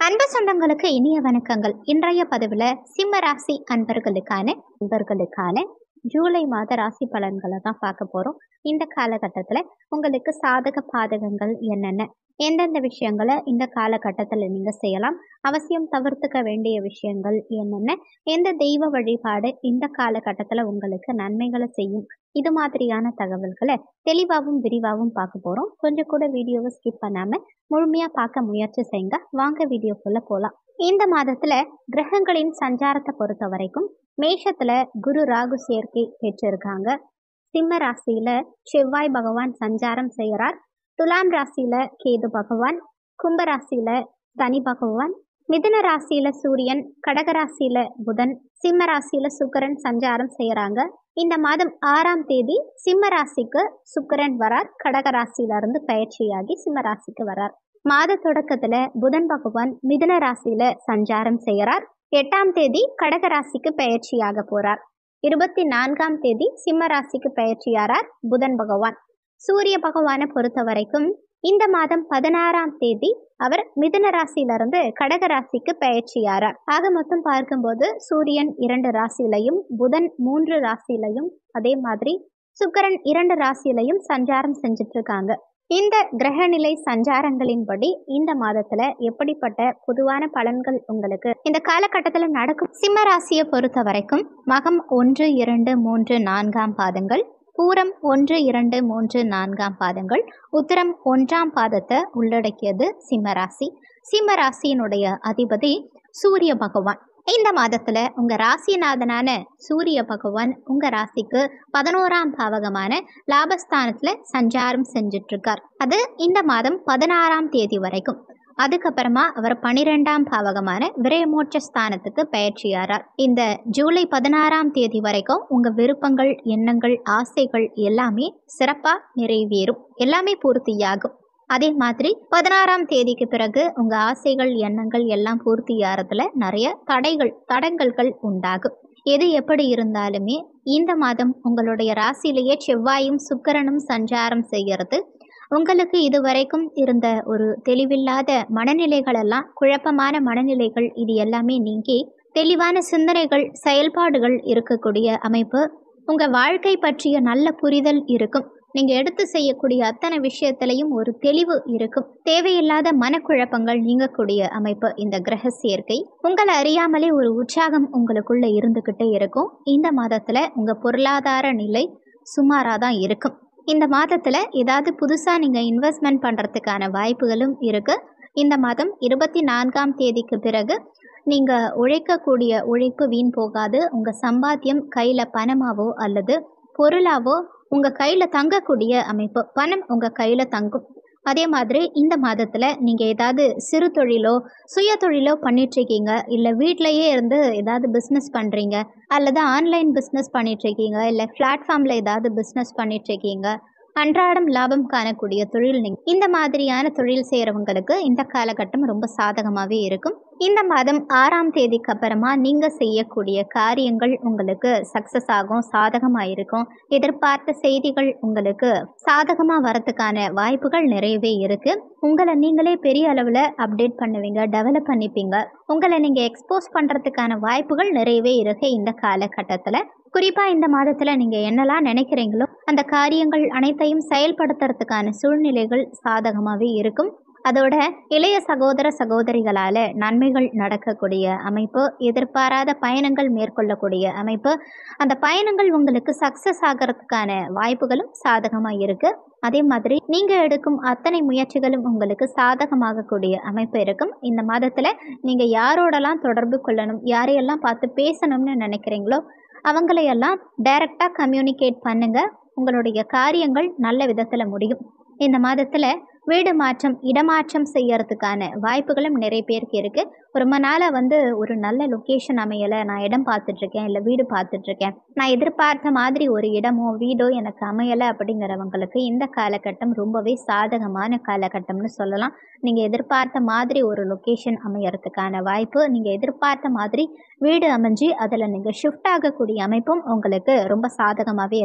அன்பு சொந்தங்களுக்கு இனிய வணக்கங்கள் இன்றைய பதிவில் சிம்ம ராசி அன்பர்களுக்கான அன்பர்களுக்கான ஜூலை மாத ராசி பலன்களை தான் பார்க்க போகிறோம் இந்த காலகட்டத்தில் உங்களுக்கு சாதக பாதகங்கள் என்னென்ன எந்தெந்த விஷயங்களை இந்த காலகட்டத்தில் நீங்கள் செய்யலாம் அவசியம் தவிர்த்துக்க வேண்டிய விஷயங்கள் என்னென்ன எந்த தெய்வ வழிபாடு இந்த காலகட்டத்தில் உங்களுக்கு நன்மைகளை செய்யும் இது மாதிரியான தகவல்களை தெளிவாகவும் விரிவாகவும் பார்க்க போகிறோம் கொஞ்சம் கூட வீடியோவை ஸ்கிப் பண்ணாமல் முழுமையாக பார்க்க முயற்சி செய்யுங்க வாங்க வீடியோக்குள்ளே போகலாம் இந்த மாதத்தில் கிரகங்களின் சஞ்சாரத்தை பொறுத்த வரைக்கும் மேஷத்தில் குரு ராகு சேர்க்கை பெற்றிருக்காங்க சிம்ம ராசியில் செவ்வாய் பகவான் சஞ்சாரம் செய்கிறார் துலாம் ராசியில் கேது பகவான் கும்ப ராசியில் சனி பகவான் மிதுன ராசியில சூரியன் கடக ராசியில புதன் சிம்ம ராசியில சுக்கரன் சஞ்சாரம் செய்யறாங்க இந்த மாதம் ஆறாம் தேதி சிம்ம ராசிக்கு சுக்கரன் வரார் கடக ராசியில இருந்து பயிற்சியாகி சிம்ம ராசிக்கு வரார் மாத தொடக்கத்துல புதன் பகவான் மிதுன ராசியில சஞ்சாரம் செய்யறார் எட்டாம் தேதி கடக ராசிக்கு பயிற்சியாக போறார் இருபத்தி நான்காம் தேதி சிம்ம ராசிக்கு பயிற்சியாரார் புதன் பகவான் சூரிய பகவானை பொறுத்த வரைக்கும் இந்த மாதம் பதினாறாம் தேதி அவர் மிதுன ராசியிலிருந்து கடக ராசிக்கு பயிற்சியாரார் ஆக மொத்தம் பார்க்கும்போது சூரியன் இரண்டு ராசியிலையும் புதன் மூன்று ராசியிலையும் அதே மாதிரி சுக்கரன் இரண்டு ராசியிலையும் சஞ்சாரம் செஞ்சுட்டு இருக்காங்க இந்த கிரகநிலை சஞ்சாரங்களின்படி இந்த மாதத்துல எப்படிப்பட்ட பொதுவான பலன்கள் உங்களுக்கு இந்த காலகட்டத்துல நடக்கும் சிம்ம ராசியை பொறுத்த வரைக்கும் மகம் ஒன்று இரண்டு மூன்று நான்காம் பாதங்கள் பூரம் ஒன்று இரண்டு மூன்று நான்காம் பாதங்கள் உத்தரம் ஒன்றாம் பாதத்தை உள்ளடக்கியது சிம்மராசி சிம்மராசியினுடைய அதிபதி சூரிய பகவான் இந்த மாதத்துல உங்க ராசிநாதனான சூரிய பகவான் உங்க ராசிக்கு பதினோராம் பாவகமான லாபஸ்தானத்துல சஞ்சாரம் செஞ்சுட்டு இருக்கார் அது இந்த மாதம் பதினாறாம் தேதி வரைக்கும் அதுக்கப்புறமா அவர் பனிரெண்டாம் பாவகமான விரயமோட்ச ஸ்தானத்துக்கு பயிற்சியாரார் இந்த ஜூலை பதினாறாம் தேதி வரைக்கும் உங்க விருப்பங்கள் எண்ணங்கள் ஆசைகள் எல்லாமே சிறப்பா நிறைவேறும் எல்லாமே பூர்த்தியாகும் அதே மாதிரி பதினாறாம் தேதிக்கு பிறகு உங்க ஆசைகள் எண்ணங்கள் எல்லாம் பூர்த்தியாகிறதுல நிறைய தடைகள் தடங்கல்கள் உண்டாகும் எது எப்படி இருந்தாலுமே இந்த மாதம் உங்களுடைய ராசியிலேயே செவ்வாயும் சுக்கரனும் சஞ்சாரம் செய்கிறது உங்களுக்கு இதுவரைக்கும் இருந்த ஒரு தெளிவில்லாத மனநிலைகள் எல்லாம் குழப்பமான மனநிலைகள் இது எல்லாமே நீங்கி தெளிவான சிந்தனைகள் செயல்பாடுகள் இருக்கக்கூடிய அமைப்பு உங்கள் வாழ்க்கை பற்றிய நல்ல புரிதல் இருக்கும் நீங்கள் எடுத்து செய்யக்கூடிய அத்தனை விஷயத்திலையும் ஒரு தெளிவு இருக்கும் தேவையில்லாத மனக்குழப்பங்கள் நீங்கக்கூடிய அமைப்பு இந்த கிரக சேர்க்கை உங்களை அறியாமலே ஒரு உற்சாகம் உங்களுக்குள்ள இருந்துக்கிட்டே இருக்கும் இந்த மாதத்தில் உங்கள் பொருளாதார நிலை சுமாராக தான் இருக்கும் இந்த மாதத்தில் ஏதாவது புதுசாக நீங்கள் இன்வெஸ்ட்மெண்ட் பண்ணுறதுக்கான வாய்ப்புகளும் இருக்குது இந்த மாதம் இருபத்தி நான்காம் தேதிக்கு பிறகு நீங்கள் உழைக்கக்கூடிய உழைப்பு வீண் போகாது உங்கள் சம்பாத்தியம் கையில் பணமாவோ அல்லது பொருளாவோ உங்கள் கையில் தங்கக்கூடிய அமைப்பு பணம் உங்கள் கையில் தங்கும் அதே மாதிரி இந்த மாதத்தில் நீங்கள் ஏதாவது சிறு தொழிலோ சுய தொழிலோ பண்ணிகிட்ருக்கீங்க இல்லை வீட்டிலையே இருந்து ஏதாவது பிஸ்னஸ் பண்ணுறீங்க அல்லது ஆன்லைன் பிஸ்னஸ் பண்ணிகிட்ருக்கீங்க இல்லை பிளாட்ஃபார்மில் ஏதாவது பிஸ்னஸ் பண்ணிகிட்ருக்கீங்க அன்றாடம் லாபம் காணக்கூடிய தொழில் நீங்கள் இந்த மாதிரியான தொழில் செய்கிறவங்களுக்கு இந்த காலகட்டம் ரொம்ப சாதகமாகவே இருக்கும் இந்த மாதம் ஆறாம் தேதிக்கு அப்புறமா நீங்கள் செய்யக்கூடிய காரியங்கள் உங்களுக்கு சக்ஸஸ் ஆகும் சாதகமாக இருக்கும் எதிர்பார்த்த செய்திகள் உங்களுக்கு சாதகமாக வரத்துக்கான வாய்ப்புகள் நிறையவே இருக்குது உங்களை நீங்களே பெரிய அளவில் அப்டேட் பண்ணுவீங்க டெவலப் பண்ணிப்பீங்க உங்களை நீங்கள் எக்ஸ்போஸ் பண்ணுறதுக்கான வாய்ப்புகள் நிறையவே இருக்குது இந்த காலகட்டத்தில் குறிப்பாக இந்த மாதத்தில் நீங்கள் என்னெல்லாம் நினைக்கிறீங்களோ அந்த காரியங்கள் அனைத்தையும் செயல்படுத்துறதுக்கான சூழ்நிலைகள் சாதகமாகவே இருக்கும் அதோட இளைய சகோதர சகோதரிகளால் நன்மைகள் நடக்கக்கூடிய அமைப்பு எதிர்பாராத பயணங்கள் மேற்கொள்ளக்கூடிய அமைப்பு அந்த பயணங்கள் உங்களுக்கு சக்ஸஸ் ஆகிறதுக்கான வாய்ப்புகளும் சாதகமாக இருக்குது அதே மாதிரி நீங்கள் எடுக்கும் அத்தனை முயற்சிகளும் உங்களுக்கு சாதகமாகக்கூடிய அமைப்பு இருக்கும் இந்த மாதத்தில் நீங்கள் யாரோடலாம் தொடர்பு கொள்ளணும் யாரையெல்லாம் பார்த்து பேசணும்னு நினைக்கிறீங்களோ அவங்களையெல்லாம் டைரெக்டாக கம்யூனிகேட் பண்ணுங்கள் உங்களுடைய காரியங்கள் நல்ல விதத்தில் முடியும் இந்த மாதத்தில் வீடு மாற்றம் இடமாற்றம் செய்யறதுக்கான வாய்ப்புகளும் நிறைய பேருக்கு இருக்குது ரொம்ப நாளாக வந்து ஒரு நல்ல லொக்கேஷன் அமையலை நான் இடம் பார்த்துட்ருக்கேன் இல்லை வீடு பார்த்துட்ருக்கேன் நான் எதிர்பார்த்த மாதிரி ஒரு இடமோ வீடோ எனக்கு அமையலை அப்படிங்கிறவங்களுக்கு இந்த காலகட்டம் ரொம்பவே சாதகமான காலகட்டம்னு சொல்லலாம் நீங்கள் எதிர்பார்த்த மாதிரி ஒரு லொக்கேஷன் அமையறதுக்கான வாய்ப்பு நீங்கள் எதிர்பார்த்த மாதிரி வீடு அமைஞ்சு அதில் நீங்கள் ஷிஃப்ட் ஆகக்கூடிய அமைப்பும் உங்களுக்கு ரொம்ப சாதகமாகவே இருக்குது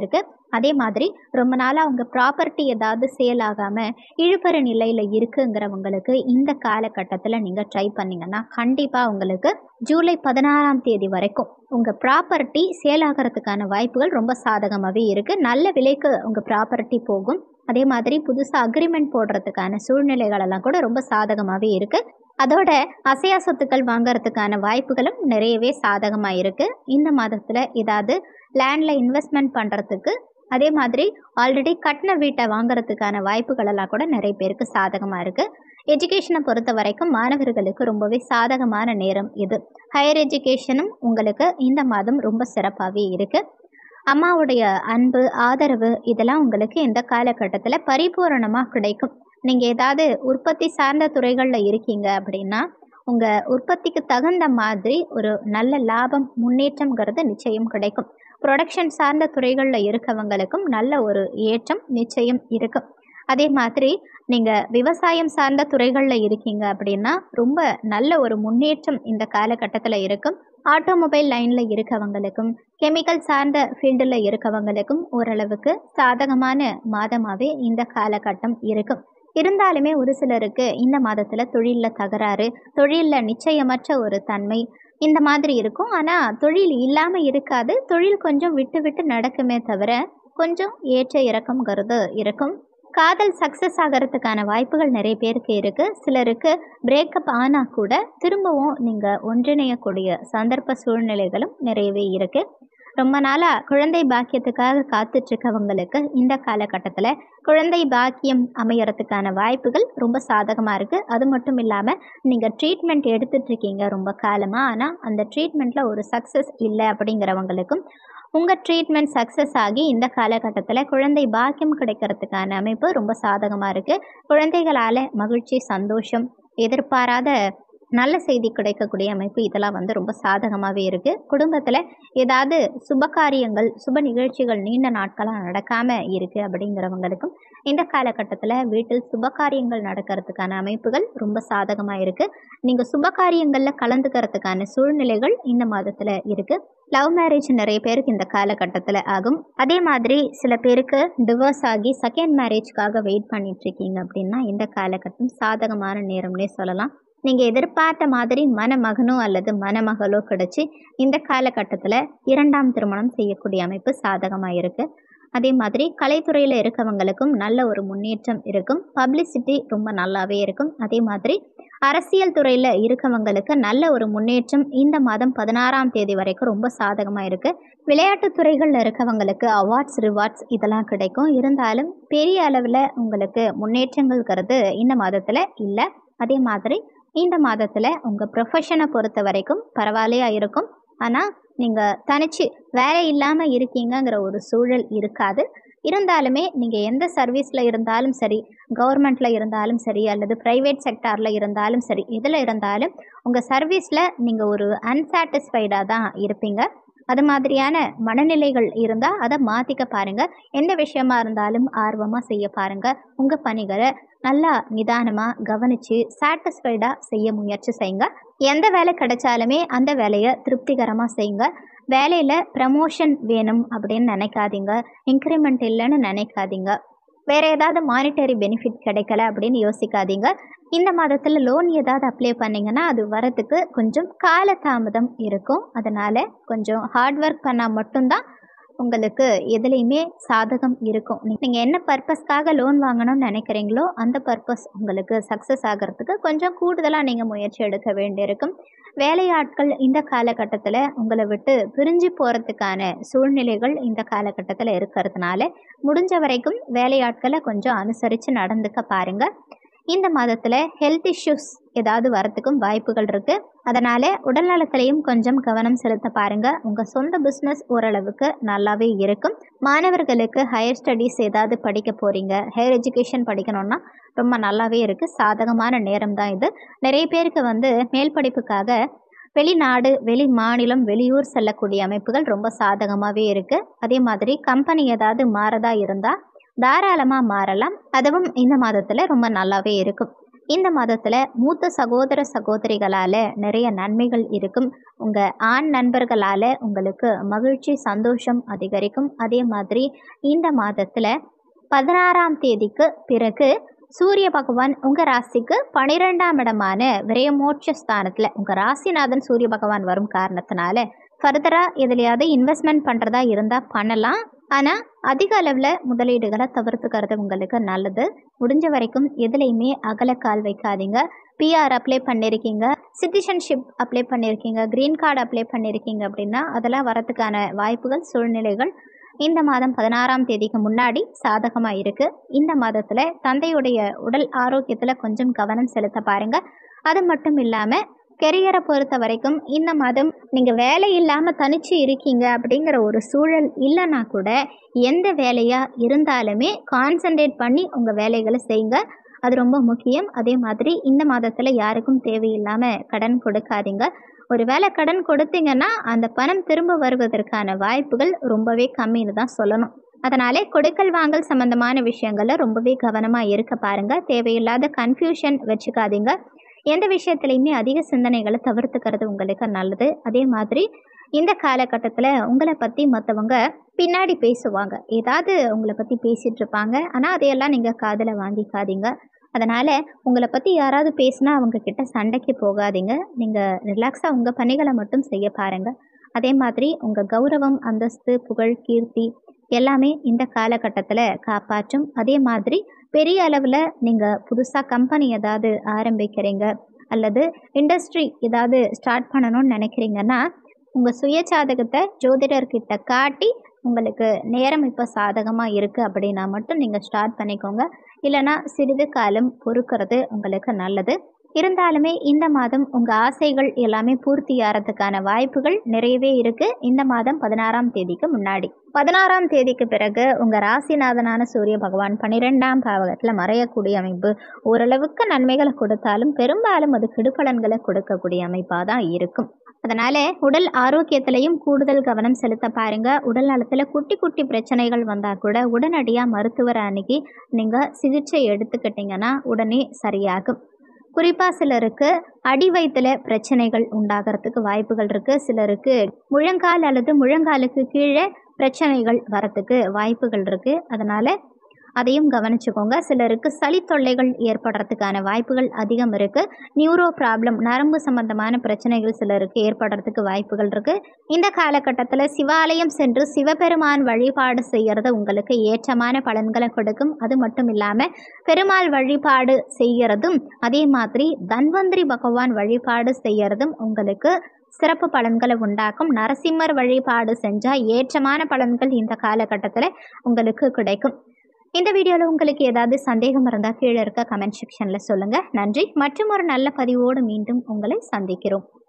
அதே மாதிரி ரொம்ப நாளாக உங்கள் ப்ராப்பர்ட்டி ஏதாவது சேல் ஆகாமல் இழுபற நிலையில் இருக்குங்கிறவங்களுக்கு இந்த காலகட்டத்தில் நீங்கள் ட்ரை பண்ணிங்கன்னா கண்டிப்பாக உங்களுக்கு ஜூலை பதினாறாம் தேதி வரைக்கும் உங்கள் ப்ராப்பர்ட்டி சேல் ஆகிறதுக்கான வாய்ப்புகள் ரொம்ப சாதகமாகவே இருக்குது நல்ல விலைக்கு உங்கள் ப்ராப்பர்ட்டி போகும் அதே மாதிரி புதுசாக அக்ரிமெண்ட் போடுறதுக்கான சூழ்நிலைகளெல்லாம் கூட ரொம்ப சாதகமாகவே இருக்குது அதோட அசையா சொத்துக்கள் வாங்குறதுக்கான வாய்ப்புகளும் நிறையவே சாதகமாக இருக்குது இந்த மாதத்தில் ஏதாவது லேண்டில் இன்வெஸ்ட்மெண்ட் பண்ணுறதுக்கு அதே மாதிரி ஆல்ரெடி கட்டின வீட்டை வாங்குறதுக்கான வாய்ப்புகள் எல்லாம் கூட நிறைய பேருக்கு சாதகமாக இருக்குது எஜுகேஷனை பொறுத்த வரைக்கும் மாணவர்களுக்கு ரொம்பவே சாதகமான நேரம் இது ஹையர் எஜுகேஷனும் உங்களுக்கு இந்த மாதம் ரொம்ப சிறப்பாகவே இருக்குது அம்மாவுடைய அன்பு ஆதரவு இதெல்லாம் உங்களுக்கு இந்த காலகட்டத்தில் பரிபூரணமாக கிடைக்கும் நீங்கள் ஏதாவது உற்பத்தி சார்ந்த துறைகளில் இருக்கீங்க அப்படின்னா உங்கள் உற்பத்திக்கு தகுந்த மாதிரி ஒரு நல்ல லாபம் முன்னேற்றம்ங்கிறது நிச்சயம் கிடைக்கும் ப்ரொடக்ஷன் சார்ந்த துறைகளில் இருக்கவங்களுக்கும் நல்ல ஒரு ஏற்றம் நிச்சயம் இருக்கும் அதே மாதிரி நீங்கள் விவசாயம் சார்ந்த துறைகளில் இருக்கீங்க அப்படின்னா ரொம்ப நல்ல ஒரு முன்னேற்றம் இந்த காலகட்டத்தில் இருக்கும் ஆட்டோமொபைல் லைனில் இருக்கவங்களுக்கும் கெமிக்கல் சார்ந்த ஃபீல்டில் இருக்கவங்களுக்கும் ஓரளவுக்கு சாதகமான மாதமாகவே இந்த காலகட்டம் இருக்கும் இருந்தாலுமே ஒரு சிலருக்கு இந்த மாதத்தில் தொழிலில் தகராறு தொழிலில் நிச்சயமற்ற ஒரு தன்மை இந்த மாதிரி இருக்கும் ஆனால் தொழில் இல்லாமல் இருக்காது தொழில் கொஞ்சம் விட்டு விட்டு நடக்குமே தவிர கொஞ்சம் ஏற்ற இறக்கம்ங்கிறது இருக்கும் காதல் சக்ஸஸ் ஆகிறதுக்கான வாய்ப்புகள் நிறைய பேருக்கு இருக்குது சிலருக்கு பிரேக்கப் ஆனால் கூட திரும்பவும் நீங்கள் ஒன்றிணையக்கூடிய சந்தர்ப்ப சூழ்நிலைகளும் நிறையவே இருக்குது ரொம்ப நாளாக குழந்தை பாக்கியத்துக்காக காத்துட்ருக்கவங்களுக்கு இந்த காலகட்டத்தில் குழந்தை பாக்கியம் அமையறதுக்கான வாய்ப்புகள் ரொம்ப சாதகமாக இருக்குது அது மட்டும் இல்லாமல் நீங்கள் ட்ரீட்மெண்ட் எடுத்துட்ருக்கீங்க ரொம்ப காலமாக ஆனால் அந்த ட்ரீட்மெண்ட்டில் ஒரு சக்ஸஸ் இல்லை அப்படிங்கிறவங்களுக்கும் உங்கள் ட்ரீட்மெண்ட் சக்ஸஸ் ஆகி இந்த காலகட்டத்தில் குழந்தை பாக்கியம் கிடைக்கிறதுக்கான அமைப்பு ரொம்ப சாதகமாக இருக்குது குழந்தைகளால் மகிழ்ச்சி சந்தோஷம் எதிர்பாராத நல்ல செய்தி கிடைக்கக்கூடிய அமைப்பு இதெல்லாம் வந்து ரொம்ப சாதகமாகவே இருக்குது குடும்பத்தில் ஏதாவது சுப காரியங்கள் சுப நிகழ்ச்சிகள் நீண்ட நாட்களாக நடக்காமல் இருக்குது அப்படிங்கிறவங்களுக்கும் இந்த காலகட்டத்தில் வீட்டில் சுப காரியங்கள் நடக்கிறதுக்கான அமைப்புகள் ரொம்ப சாதகமாக இருக்குது நீங்கள் சுப காரியங்களில் கலந்துக்கிறதுக்கான சூழ்நிலைகள் இந்த மாதத்தில் இருக்குது லவ் மேரேஜ் நிறைய பேருக்கு இந்த காலகட்டத்தில் ஆகும் அதே மாதிரி சில பேருக்கு டிவோர்ஸ் ஆகி செகண்ட் மேரேஜ்க்காக வெயிட் பண்ணிகிட்ருக்கீங்க அப்படின்னா இந்த காலகட்டம் சாதகமான நேரம்னே சொல்லலாம் நீங்கள் எதிர்பார்த்த மாதிரி மணமகனோ அல்லது மணமகளோ கிடச்சி இந்த காலகட்டத்தில் இரண்டாம் திருமணம் செய்யக்கூடிய அமைப்பு சாதகமாக இருக்குது அதே மாதிரி கலைத்துறையில் இருக்கவங்களுக்கும் நல்ல ஒரு முன்னேற்றம் இருக்கும் பப்ளிசிட்டி ரொம்ப நல்லாவே இருக்கும் அதே மாதிரி அரசியல் துறையில் இருக்கவங்களுக்கு நல்ல ஒரு முன்னேற்றம் இந்த மாதம் பதினாறாம் தேதி வரைக்கும் ரொம்ப சாதகமாக இருக்குது விளையாட்டுத் துறைகளில் இருக்கவங்களுக்கு அவார்ட்ஸ் ரிவார்ட்ஸ் இதெல்லாம் கிடைக்கும் இருந்தாலும் பெரிய அளவில் உங்களுக்கு முன்னேற்றங்கள்ங்கிறது இந்த மாதத்தில் இல்லை அதே மாதிரி இந்த மாதத்தில் உங்கள் ப்ரொஃபஷனை பொறுத்த வரைக்கும் பரவாயில்லையா இருக்கும் ஆனால் நீங்கள் தனிச்சு வேலை இல்லாமல் இருக்கீங்கங்கிற ஒரு சூழல் இருக்காது இருந்தாலுமே நீங்கள் எந்த சர்வீஸில் இருந்தாலும் சரி கவர்மெண்ட்டில் இருந்தாலும் சரி அல்லது ப்ரைவேட் செக்டாரில் இருந்தாலும் சரி எதில் இருந்தாலும் உங்கள் சர்வீஸில் நீங்கள் ஒரு அன்சாட்டிஸ்ஃபைடாக தான் இருப்பீங்க அது மாதிரியான மனநிலைகள் இருந்தால் அதை மாற்றிக்க பாருங்கள் எந்த விஷயமா இருந்தாலும் ஆர்வமாக செய்ய பாருங்கள் உங்கள் பணிகளை நல்லா நிதானமாக கவனித்து சாட்டிஸ்ஃபைடாக செய்ய முயற்சி செய்யுங்க எந்த வேலை கிடைச்சாலுமே அந்த வேலையை திருப்திகரமாக செய்யுங்க வேலையில் ப்ரமோஷன் வேணும் அப்படின்னு நினைக்காதீங்க இன்க்ரிமெண்ட் இல்லைன்னு நினைக்காதீங்க வேறு ஏதாவது மானிட்டரி பெனிஃபிட் கிடைக்கல அப்படின்னு யோசிக்காதீங்க இந்த மாதத்தில் லோன் ஏதாவது அப்ளை பண்ணிங்கன்னா அது வரத்துக்கு கொஞ்சம் காலதாமதம் இருக்கும் அதனால் கொஞ்சம் ஹார்ட் ஒர்க் பண்ணால் மட்டும்தான் உங்களுக்கு எதுலேயுமே சாதகம் இருக்கும் நீங்கள் என்ன பர்பஸ்க்காக லோன் வாங்கணும்னு நினைக்கிறீங்களோ அந்த பர்பஸ் உங்களுக்கு சக்ஸஸ் ஆகிறதுக்கு கொஞ்சம் கூடுதலாக நீங்கள் முயற்சி எடுக்க வேண்டியிருக்கும் வேலையாட்கள் இந்த காலகட்டத்தில் உங்களை விட்டு பிரிஞ்சு போகிறதுக்கான சூழ்நிலைகள் இந்த காலகட்டத்தில் இருக்கிறதுனால முடிஞ்ச வரைக்கும் வேலையாட்களை கொஞ்சம் அனுசரித்து நடந்துக்க பாருங்கள் இந்த மாதத்தில் ஹெல்த் இஷ்யூஸ் ஏதாவது வரத்துக்கும் வாய்ப்புகள் இருக்குது அதனால் உடல் நலத்திலையும் கொஞ்சம் கவனம் செலுத்த பாருங்கள் உங்கள் சொந்த பிஸ்னஸ் ஓரளவுக்கு நல்லாவே இருக்கும் மாணவர்களுக்கு ஹையர் ஸ்டடீஸ் ஏதாவது படிக்க போகிறீங்க ஹையர் எஜுகேஷன் படிக்கணும்னா ரொம்ப நல்லாவே இருக்குது சாதகமான நேரம் தான் இது நிறைய பேருக்கு வந்து மேல் படிப்புக்காக வெளிநாடு வெளி மாநிலம் வெளியூர் செல்லக்கூடிய அமைப்புகள் ரொம்ப சாதகமாகவே இருக்குது அதே மாதிரி கம்பெனி ஏதாவது மாறதா இருந்தால் தாராளமாக மாறலாம் அதுவும் இந்த மாதத்தில் ரொம்ப நல்லாவே இருக்கும் இந்த மாதத்தில் மூத்த சகோதர சகோதரிகளால் நிறைய நன்மைகள் இருக்கும் உங்கள் ஆண் நண்பர்களால் உங்களுக்கு மகிழ்ச்சி சந்தோஷம் அதிகரிக்கும் அதே மாதிரி இந்த மாதத்தில் பதினாறாம் தேதிக்கு பிறகு சூரிய பகவான் உங்கள் ராசிக்கு பனிரெண்டாம் இடமான விரயமோட்ச ஸ்தானத்தில் உங்கள் ராசிநாதன் சூரிய பகவான் வரும் காரணத்தினால ஃபர்தராக எதுலையாவது இன்வெஸ்ட்மெண்ட் பண்ணுறதா இருந்தால் பண்ணலாம் ஆனால் அதிக அளவில் முதலீடுகளை தவிர்த்துக்கிறது உங்களுக்கு நல்லது முடிஞ்ச வரைக்கும் எதுலேயுமே அகலக்கால் வைக்காதீங்க பிஆர் அப்ளை பண்ணியிருக்கீங்க சிட்டிசன்ஷிப் அப்ளை பண்ணியிருக்கீங்க க்ரீன் கார்டு அப்ளை பண்ணியிருக்கீங்க அப்படின்னா அதெல்லாம் வரத்துக்கான வாய்ப்புகள் சூழ்நிலைகள் இந்த மாதம் பதினாறாம் தேதிக்கு முன்னாடி சாதகமாக இருக்குது இந்த மாதத்தில் தந்தையுடைய உடல் ஆரோக்கியத்தில் கொஞ்சம் கவனம் செலுத்த பாருங்க அது மட்டும் இல்லாமல் கெரியரை பொறுத்த வரைக்கும் இந்த மாதம் நீங்கள் வேலை இல்லாமல் தனிச்சு இருக்கீங்க அப்படிங்கிற ஒரு சூழல் இல்லைன்னா கூட எந்த வேலையாக இருந்தாலுமே கான்சன்ட்ரேட் பண்ணி உங்கள் வேலைகளை செய்யுங்க அது ரொம்ப முக்கியம் அதே மாதிரி இந்த மாதத்தில் யாருக்கும் தேவையில்லாமல் கடன் கொடுக்காதீங்க ஒரு வேளை கடன் கொடுத்தீங்கன்னா அந்த பணம் திரும்ப வருவதற்கான வாய்ப்புகள் ரொம்பவே கம்மின்னு தான் சொல்லணும் அதனாலே கொடுக்கல் வாங்கல் சம்பந்தமான விஷயங்களில் ரொம்பவே கவனமாக இருக்க பாருங்கள் தேவையில்லாத கன்ஃபியூஷன் வச்சுக்காதீங்க எந்த விஷயத்துலையுமே அதிக சிந்தனைகளை தவிர்த்துக்கிறது உங்களுக்கு நல்லது அதே மாதிரி இந்த காலகட்டத்தில் உங்களை பற்றி மற்றவங்க பின்னாடி பேசுவாங்க ஏதாவது உங்களை பற்றி பேசிகிட்டு இருப்பாங்க ஆனால் அதையெல்லாம் நீங்கள் காதில் வாங்கிக்காதீங்க அதனால் உங்களை பற்றி யாராவது பேசினா அவங்க கிட்ட சண்டைக்கு போகாதீங்க நீங்கள் ரிலாக்ஸாக உங்கள் பணிகளை மட்டும் செய்ய பாருங்கள் அதே மாதிரி உங்கள் கௌரவம் அந்தஸ்து புகழ் கீர்த்தி எல்லாமே இந்த காலகட்டத்தில் காப்பாற்றும் அதே மாதிரி பெரிய அளவில் நீங்கள் புதுசாக கம்பெனி ஏதாவது ஆரம்பிக்கிறீங்க அல்லது இண்டஸ்ட்ரி ஏதாவது ஸ்டார்ட் பண்ணணும்னு நினைக்கிறீங்கன்னா உங்கள் சுயஜாதகத்தை ஜோதிடர்கிட்ட காட்டி உங்களுக்கு நேரம் இப்போ சாதகமாக இருக்குது அப்படின்னா மட்டும் நீங்கள் ஸ்டார்ட் பண்ணிக்கோங்க இல்லைனா சிறிது காலம் பொறுக்கிறது உங்களுக்கு நல்லது இருந்தாலுமே இந்த மாதம் உங்கள் ஆசைகள் எல்லாமே பூர்த்தி ஆகிறதுக்கான வாய்ப்புகள் நிறையவே இருக்குது இந்த மாதம் பதினாறாம் தேதிக்கு முன்னாடி பதினாறாம் தேதிக்கு பிறகு உங்கள் ராசிநாதனான சூரிய பகவான் பன்னிரெண்டாம் பாவகத்தில் மறையக்கூடிய அமைப்பு ஓரளவுக்கு நன்மைகளை கொடுத்தாலும் பெரும்பாலும் அது கெடுபலன்களை கொடுக்கக்கூடிய அமைப்பாக தான் இருக்கும் அதனால் உடல் ஆரோக்கியத்திலையும் கூடுதல் கவனம் செலுத்த பாருங்க உடல் நலத்தில் குட்டி குட்டி பிரச்சனைகள் வந்தால் கூட உடனடியாக மருத்துவர் அணுகி நீங்கள் சிகிச்சை எடுத்துக்கிட்டிங்கன்னா உடனே சரியாகும் குறிப்பாக சிலருக்கு அடி வயிற்றுல பிரச்சனைகள் உண்டாகிறதுக்கு வாய்ப்புகள் இருக்குது சிலருக்கு முழங்கால் அல்லது முழங்காலுக்கு கீழே பிரச்சனைகள் வரத்துக்கு வாய்ப்புகள் இருக்குது அதனால் அதையும் கவனிச்சுக்கோங்க சிலருக்கு சளி தொல்லைகள் ஏற்படுறதுக்கான வாய்ப்புகள் அதிகம் இருக்குது நியூரோ ப்ராப்ளம் நரம்பு சம்பந்தமான பிரச்சனைகள் சிலருக்கு ஏற்படுறதுக்கு வாய்ப்புகள் இருக்குது இந்த காலகட்டத்தில் சிவாலயம் சென்று சிவபெருமான் வழிபாடு செய்கிறது உங்களுக்கு ஏற்றமான பலன்களை கொடுக்கும் அது மட்டும் இல்லாமல் பெருமாள் வழிபாடு செய்கிறதும் அதே மாதிரி தன்வந்திரி பகவான் வழிபாடு செய்கிறதும் உங்களுக்கு சிறப்பு பலன்களை உண்டாக்கும் நரசிம்மர் வழிபாடு செஞ்சால் ஏற்றமான பலன்கள் இந்த காலகட்டத்தில் உங்களுக்கு கிடைக்கும் இந்த வீடியோவில் உங்களுக்கு ஏதாவது சந்தேகம் இருந்தால் கீழே இருக்க கமெண்ட் செக்ஷனில் சொல்லுங்கள் நன்றி மற்றும் ஒரு நல்ல பதிவோடு மீண்டும் உங்களை சந்திக்கிறோம்